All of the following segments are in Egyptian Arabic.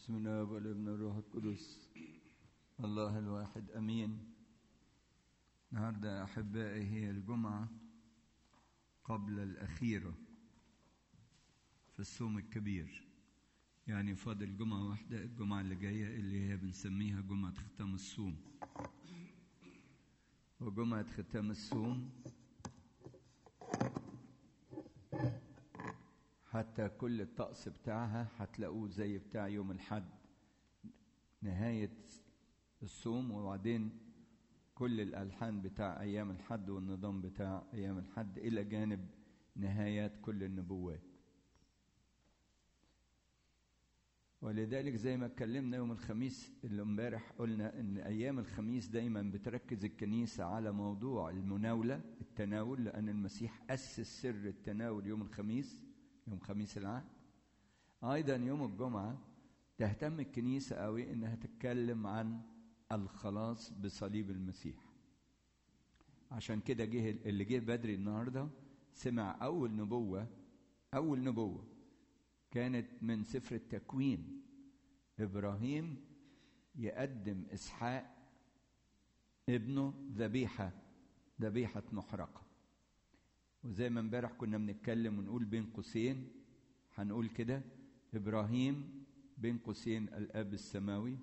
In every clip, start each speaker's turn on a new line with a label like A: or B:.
A: بسم الله والابن الروح القدس الله الواحد امين النهارده احبائي هي الجمعه قبل الاخيره في الصوم الكبير يعني فاضل جمعه واحده الجمعه اللي جايه اللي هي بنسميها جمعه ختام الصوم وجمعه ختام الصوم حتى كل الطقس بتاعها هتلاقوه زي بتاع يوم الحد نهاية الصوم وبعدين كل الألحان بتاع أيام الحد والنظام بتاع أيام الحد إلى جانب نهايات كل النبوات ولذلك زي ما اتكلمنا يوم الخميس اللي امبارح قلنا ان ايام الخميس دايما بتركز الكنيسه على موضوع المناوله التناول لان المسيح اسس سر التناول يوم الخميس يوم خميس العهد ايضا يوم الجمعه تهتم الكنيسه قوي انها تتكلم عن الخلاص بصليب المسيح عشان كده جه اللي جه بدري النهارده سمع اول نبوه اول نبوه كانت من سفر التكوين ابراهيم يقدم اسحاق ابنه ذبيحه ذبيحه محرقه وزي ما امبارح كنا بنتكلم ونقول بين قوسين هنقول كده ابراهيم بين قوسين الاب السماوي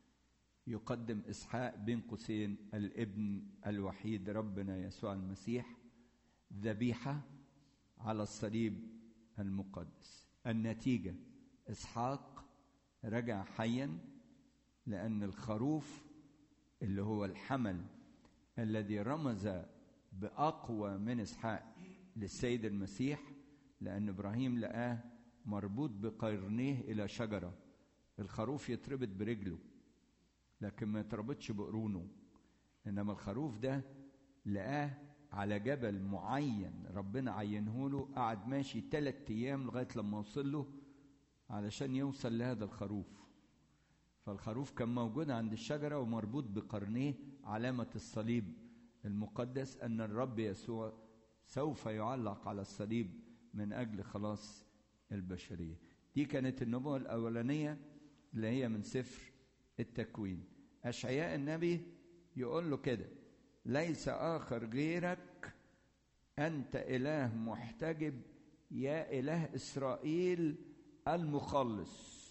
A: يقدم اسحاق بين قوسين الابن الوحيد ربنا يسوع المسيح ذبيحه على الصليب المقدس النتيجه اسحاق رجع حيا لان الخروف اللي هو الحمل الذي رمز باقوى من اسحاق للسيد المسيح لان ابراهيم لقاه مربوط بقرنيه الى شجره الخروف يتربط برجله لكن ما يتربطش بقرونه انما الخروف ده لقاه على جبل معين ربنا عينه له قعد ماشي ثلاث ايام لغايه لما وصل له علشان يوصل لهذا الخروف فالخروف كان موجود عند الشجره ومربوط بقرنيه علامه الصليب المقدس ان الرب يسوع سوف يعلق على الصليب من اجل خلاص البشريه دي كانت النبوه الاولانيه اللي هي من سفر التكوين اشعياء النبي يقول له كده ليس اخر غيرك انت اله محتجب يا اله اسرائيل المخلص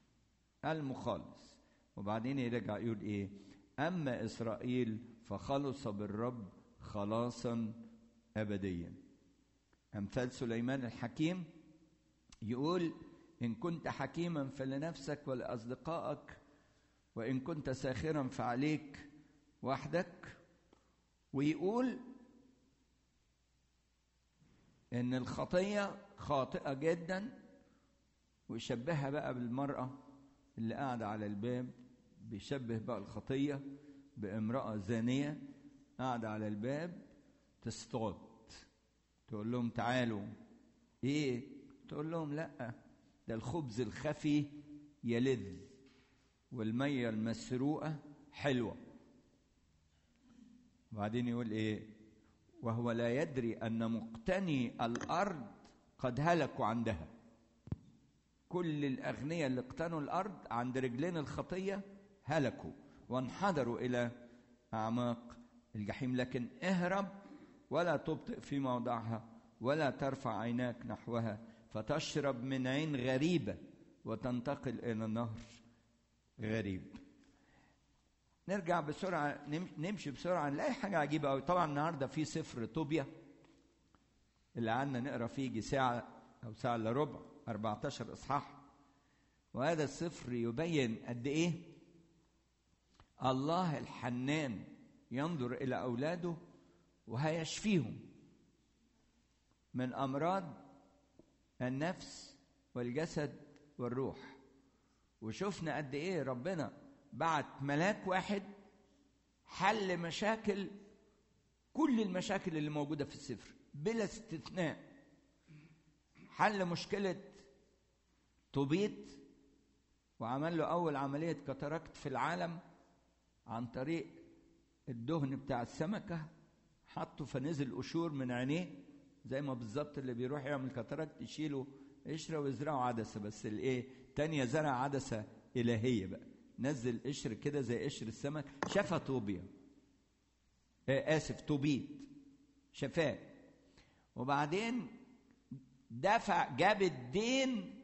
A: المخلص وبعدين يرجع يقول ايه اما اسرائيل فخلص بالرب خلاصا ابديا امثال سليمان الحكيم يقول ان كنت حكيما فلنفسك ولاصدقائك وان كنت ساخرا فعليك وحدك ويقول ان الخطيه خاطئه جدا ويشبهها بقى بالمراه اللي قاعده على الباب بيشبه بقى الخطيه بامراه زانيه قاعده على الباب تصطاد تقول لهم تعالوا ايه تقول لهم لا ده الخبز الخفي يلذ والميه المسروقه حلوه وبعدين يقول ايه وهو لا يدري ان مقتني الارض قد هلكوا عندها كل الاغنياء اللي اقتنوا الارض عند رجلين الخطيه هلكوا وانحدروا الى اعماق الجحيم لكن اهرب ولا تبطئ في موضعها ولا ترفع عيناك نحوها فتشرب من عين غريبه وتنتقل الى نهر غريب نرجع بسرعه نمشي بسرعه نلاقي حاجه عجيبه قوي طبعا النهارده في سفر طوبيا اللي قعدنا نقرا فيه يجي ساعه او ساعه الا ربع 14 اصحاح وهذا السفر يبين قد ايه الله الحنان ينظر الى اولاده وهيشفيهم من امراض النفس والجسد والروح وشفنا قد ايه ربنا بعت ملاك واحد حل مشاكل كل المشاكل اللي موجوده في السفر بلا استثناء حل مشكله توبيت وعمل له اول عمليه كاتاراكت في العالم عن طريق الدهن بتاع السمكه حطه فنزل قشور من عينيه زي ما بالظبط اللي بيروح يعمل كاتاراكت يشيله قشره ويزرعوا عدسه بس الايه تانية زرع عدسه إلهية بقى نزل قشر كده زي قشر السمك شافها طوبيا آه آسف توبيت شفاه وبعدين دفع جاب الدين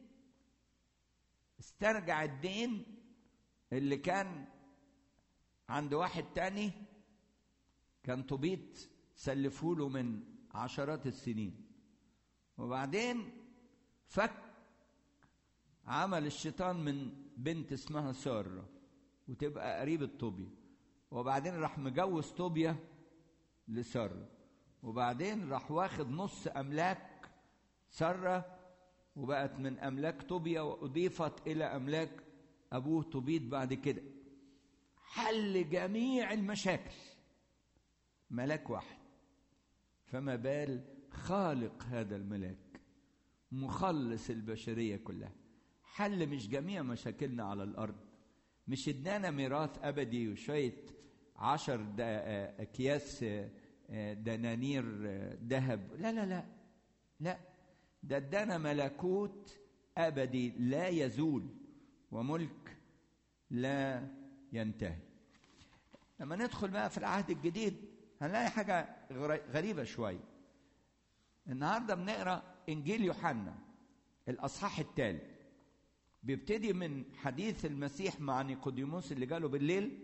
A: استرجع الدين اللي كان عند واحد تاني كان طبيط سلفوله من عشرات السنين وبعدين فك عمل الشيطان من بنت اسمها سارة وتبقى قريبة طوبيا وبعدين راح مجوز طوبيا لسارة وبعدين راح واخد نص أملاك سارة وبقت من أملاك طوبيا وأضيفت إلى أملاك أبوه طوبيت بعد كده حل جميع المشاكل ملاك واحد فما بال خالق هذا الملاك مخلص البشرية كلها حل مش جميع مشاكلنا على الأرض مش ادانا ميراث أبدي وشوية عشر دا أكياس دنانير ذهب لا لا لا لا ده ادانا ملكوت أبدي لا يزول وملك لا ينتهي لما ندخل بقى في العهد الجديد هنلاقي حاجة غريبة شوية النهاردة بنقرأ إنجيل يوحنا الأصحاح الثالث بيبتدي من حديث المسيح مع نيقوديموس اللي جاله بالليل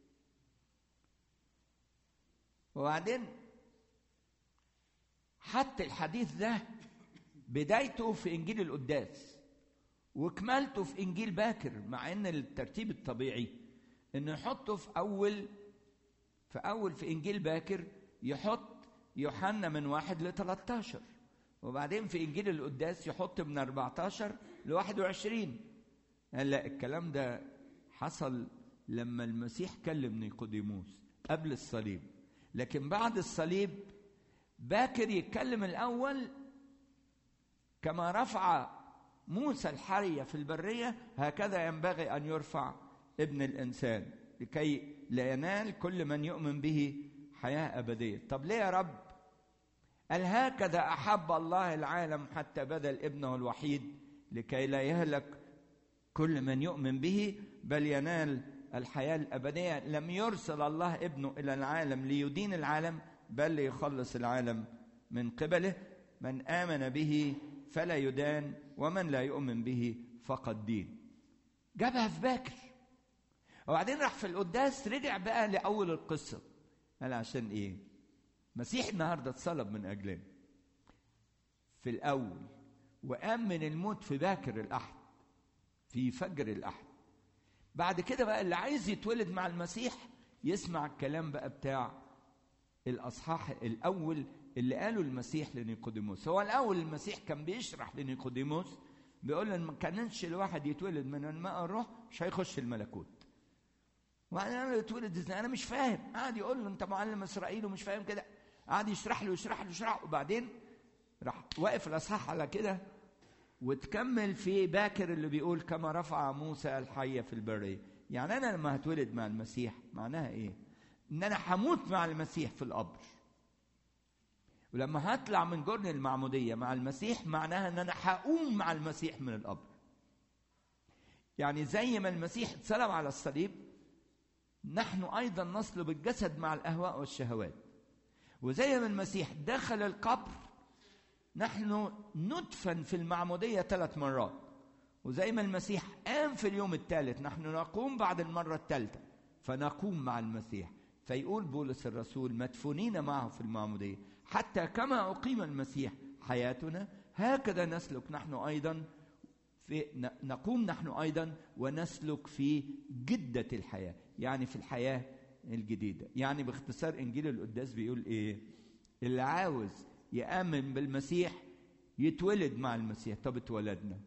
A: وبعدين حتى الحديث ده بدايته في إنجيل القداس وكمالته في إنجيل باكر مع إن الترتيب الطبيعي إنه يحطه في أول في أول في إنجيل باكر يحط يوحنا من واحد ل 13 وبعدين في إنجيل القداس يحط من 14 ل 21 لا الكلام ده حصل لما المسيح كلم نيقوديموس قبل الصليب لكن بعد الصليب باكر يتكلم الأول كما رفع موسى الحرية في البرية هكذا ينبغي أن يرفع ابن الإنسان لكي لا ينال كل من يؤمن به حياة أبدية طب ليه يا رب قال هكذا أحب الله العالم حتى بذل ابنه الوحيد لكي لا يهلك كل من يؤمن به بل ينال الحياة الأبدية لم يرسل الله ابنه إلى العالم ليدين العالم بل ليخلص العالم من قبله من آمن به فلا يدان ومن لا يؤمن به فقد دين جابها في باكر وبعدين راح في القداس رجع بقى لأول القصة قال عشان إيه مسيح النهاردة اتصلب من أجلنا في الأول وقام من الموت في باكر الأحد في فجر الأحد بعد كده بقى اللي عايز يتولد مع المسيح يسمع الكلام بقى بتاع الأصحاح الأول اللي قاله المسيح لنيقوديموس هو الأول المسيح كان بيشرح لنيقوديموس بيقول له ما كانش الواحد يتولد من الماء الروح مش هيخش الملكوت وبعدين انا يتولد ازاي انا مش فاهم قعد يقول له انت معلم اسرائيل ومش فاهم كده قعد يشرح له يشرح له يشرح له وبعدين راح واقف الاصحاح على كده وتكمل في باكر اللي بيقول كما رفع موسى الحية في البرية يعني أنا لما هتولد مع المسيح معناها إيه إن أنا هموت مع المسيح في القبر ولما هطلع من جرن المعمودية مع المسيح معناها إن أنا هقوم مع المسيح من القبر يعني زي ما المسيح اتصلب على الصليب نحن أيضا نصلب الجسد مع الأهواء والشهوات وزي ما المسيح دخل القبر نحن ندفن في المعمودية ثلاث مرات وزي ما المسيح قام في اليوم الثالث نحن نقوم بعد المرة الثالثة فنقوم مع المسيح فيقول بولس الرسول مدفونين معه في المعمودية حتى كما أقيم المسيح حياتنا هكذا نسلك نحن أيضا في نقوم نحن أيضا ونسلك في جدة الحياة يعني في الحياة الجديدة يعني باختصار إنجيل القداس بيقول إيه اللي عاوز يآمن بالمسيح يتولد مع المسيح طب اتولدنا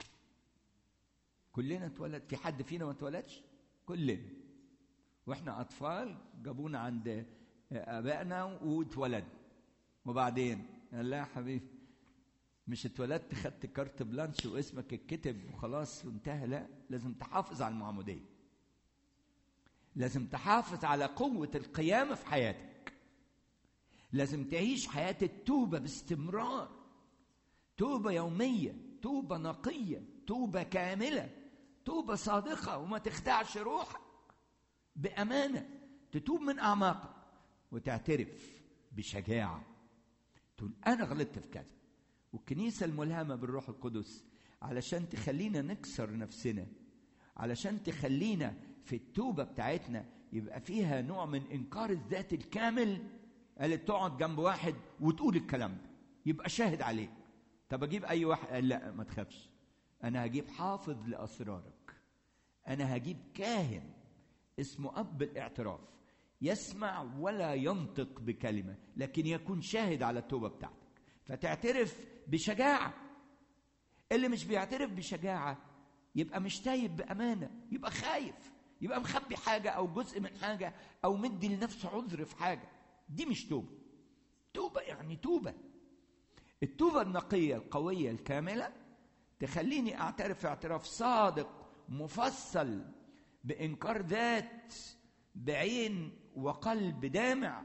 A: كلنا اتولد في حد فينا ما اتولدش كلنا واحنا اطفال جابونا عند ابائنا واتولدنا وبعدين قال لا يا حبيبي مش اتولدت خدت كارت بلانش واسمك اتكتب وخلاص وانتهى لا لازم تحافظ على المعموديه لازم تحافظ على قوه القيامه في حياتك لازم تعيش حياة التوبة باستمرار توبة يومية توبة نقية توبة كاملة توبة صادقة وما تخدعش روحك بأمانة تتوب من أعماقك وتعترف بشجاعة تقول أنا غلطت في كذا والكنيسة الملهمة بالروح القدس علشان تخلينا نكسر نفسنا علشان تخلينا في التوبة بتاعتنا يبقى فيها نوع من إنكار الذات الكامل قالت تقعد جنب واحد وتقول الكلام ده يبقى شاهد عليك طب أجيب أي واحد قال لا ما تخافش أنا هجيب حافظ لأسرارك أنا هجيب كاهن اسمه أب الاعتراف يسمع ولا ينطق بكلمة لكن يكون شاهد على التوبة بتاعتك فتعترف بشجاعة اللي مش بيعترف بشجاعة يبقى مش تايب بأمانة يبقى خايف يبقى مخبي حاجة أو جزء من حاجة أو مدي لنفسه عذر في حاجة دي مش توبة توبة يعني توبة التوبة النقية القوية الكاملة تخليني أعترف اعتراف صادق مفصل بإنكار ذات بعين وقلب دامع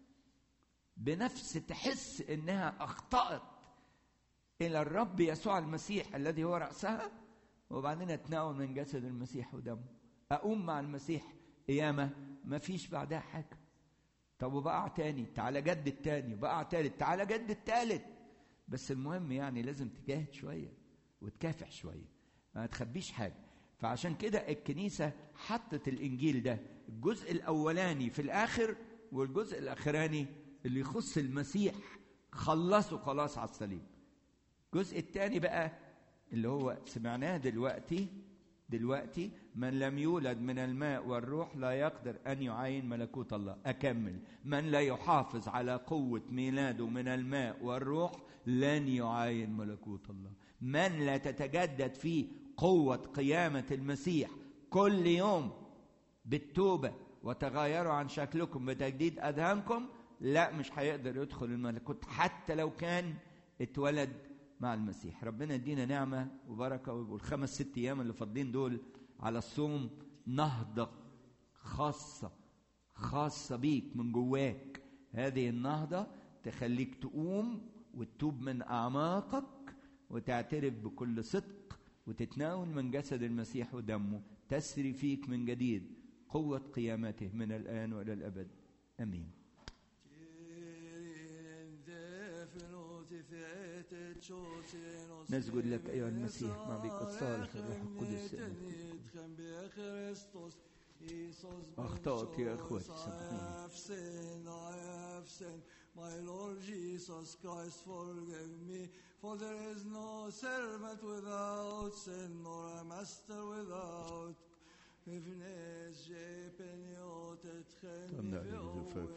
A: بنفس تحس إنها أخطأت إلى الرب يسوع المسيح الذي هو رأسها وبعدين أتناول من جسد المسيح ودمه أقوم مع المسيح قيامة ما فيش بعدها حاجة طب وبقع تاني تعالى جد التاني بقع تالت تعالى جد التالت بس المهم يعني لازم تجاهد شوية وتكافح شوية ما تخبيش حاجة فعشان كده الكنيسة حطت الإنجيل ده الجزء الأولاني في الآخر والجزء الأخراني اللي يخص المسيح خلصوا خلاص على الصليب الجزء الثاني بقى اللي هو سمعناه دلوقتي دلوقتي من لم يولد من الماء والروح لا يقدر ان يعاين ملكوت الله اكمل من لا يحافظ على قوه ميلاده من الماء والروح لن يعاين ملكوت الله من لا تتجدد فيه قوه قيامه المسيح كل يوم بالتوبه وتغيروا عن شكلكم بتجديد اذهانكم لا مش هيقدر يدخل الملكوت حتى لو كان اتولد مع المسيح ربنا يدينا نعمة وبركة ويبقوا الخمس ست أيام اللي فاضلين دول على الصوم نهضة خاصة خاصة بيك من جواك هذه النهضة تخليك تقوم وتتوب من أعماقك وتعترف بكل صدق وتتناول من جسد المسيح ودمه تسري فيك من جديد قوة قيامته من الآن وإلى الأبد آمين نسجد لك أيها المسيح مع بك الصالح الروح القدس أخطأت يا أخوتي
B: My Lord Jesus Christ, forgive me, for there is no servant without sin, nor a master without forgiveness. J'ai peigné
A: تمنع الزفاف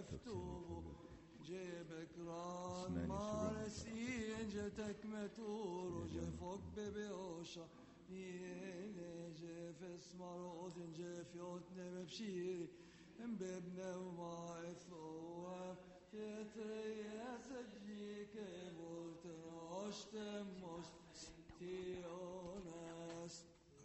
B: جيبك ران مارسي جتك متور وجفوك ببيوشا يلي جيف اسمر جيف يوتني ببشيري بابنا وما اثوه يتري سجيك بولت روشتم مش تيونس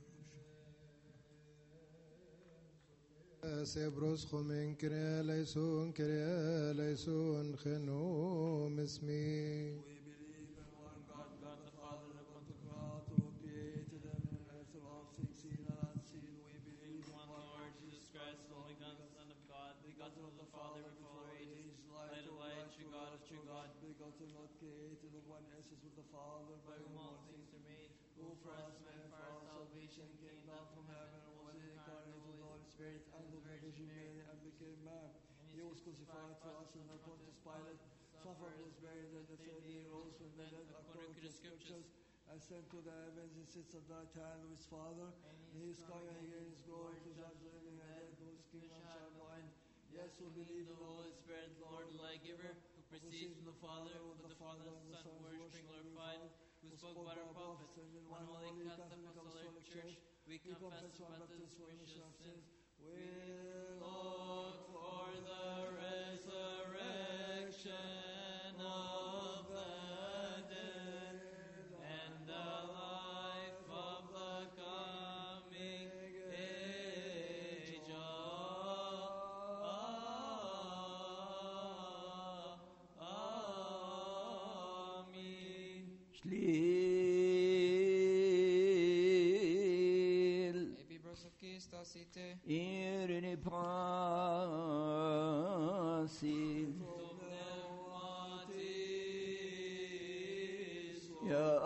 C: سيبروس خمين كريا ليسون كريا ليسون خنوم اسمي
B: We believe in one God, God the Father, the Pantocrat, who created them in earth and all things seen and unseen. We believe in
D: one
B: one
D: Lord Jesus Christ, the only begotten Son of God, begotten of the Father before ages, light of light, true God of true God,
B: begotten, not created, of one essence with the Father,
D: by whom all things are made,
B: who
D: who for us men for our salvation came down from heaven and was incarnate of the Holy Spirit and the Virgin Mary
B: and became man. He was crucified for us in the Pontius Pilate, suffered, was buried, and the third day rose from the dead according to the Scriptures, ascended to the heavens, and sits at the right hand of his Father. And he is coming again in his glory to judge the living and dead, whose kingdom shall no end. Yes, we believe
D: the Holy Spirit, the Lord, the light giver, who proceeds from the Father, with the Father and the Son, worshipped and glorified, who spoke by our prophets, one holy Catholic Apostolic Church, we confess one baptism for remission of sins.
B: We
D: Look for the resurrection of the dead and the life of the coming age. Amen.
A: شليل
E: Christos ite.
A: Irene pasi.
D: Pneumatis.
A: يا